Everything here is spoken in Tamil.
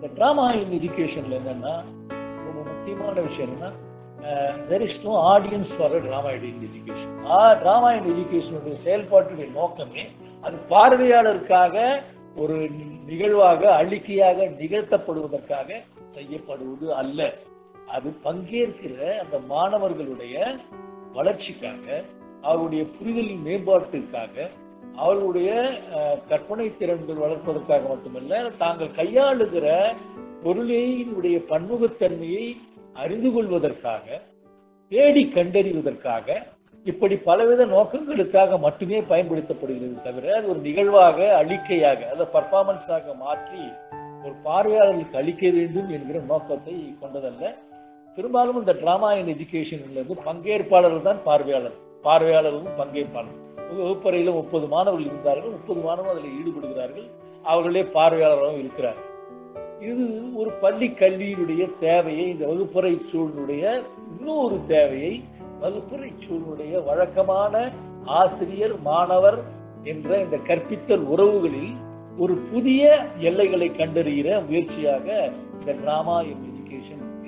இந்த ட்ராமா இன் எஜுகேஷன்ல என்னன்னா ரொம்ப முக்கியமான விஷயம் என்னன்னா there is no audience for drama in education drama in எஜுகேஷனுடைய செயல்பாட்டுடைய நோக்கமே அது பார்வையாளருக்காக ஒரு நிகழ்வாக அழிக்கையாக நிகழ்த்தப்படுவதற்காக செய்யப்படுவது அல்ல அது பங்கேற்கிற அந்த மாணவர்களுடைய வளர்ச்சிக்காக அவருடைய புரிதலின் மேம்பாட்டிற்காக அவர்களுடைய அஹ், கற்பனை திறன்கள் வளர்ப்பதற்காக மட்டுமல்ல தாங்கள் கையாளுகிற பொருளினுடைய பன்முகத்தன்மையை அறிந்து கொள்வதற்காக தேடி கண்டறிவதற்காக இப்படி பலவித நோக்கங்களுக்காக மட்டுமே பயன்படுத்தப்படுகிறது தவிர அது ஒரு நிகழ்வாக அழிக்கையாக அதை பர்ஃபார்மன்ஸாக மாற்றி ஒரு பார்வையாளர்களுக்கு அளிக்க வேண்டும் என்கிற நோக்கத்தை கொண்டதல்ல பெரும்பாலும் இந்த டிராமா இன் எஜுகேஷன்ங்கிறது பங்கேற்பாளர்கள் தான் பார்வையாளர் பார்வையாளர்களும் பங்கேற்பாளர் வகுப்பறையில் முப்பது மாணவர்கள் இருந்தார்கள் முப்பது மாணவர்கள் அதில் ஈடுபடுகிறார்கள் அவர்களே பார்வையாளராகவும் இருக்கிறார்கள் இது ஒரு பள்ளி கல்வியினுடைய தேவையை இந்த வகுப்பறை சூழலுடைய இன்னொரு தேவையை வகுப்பறை சூழலுடைய வழக்கமான ஆசிரியர் மாணவர் என்ற இந்த கற்பித்தல் உறவுகளில் ஒரு புதிய எல்லைகளை கண்டறிகிற முயற்சியாக இந்த டிராமா இன் எஜுகேஷன்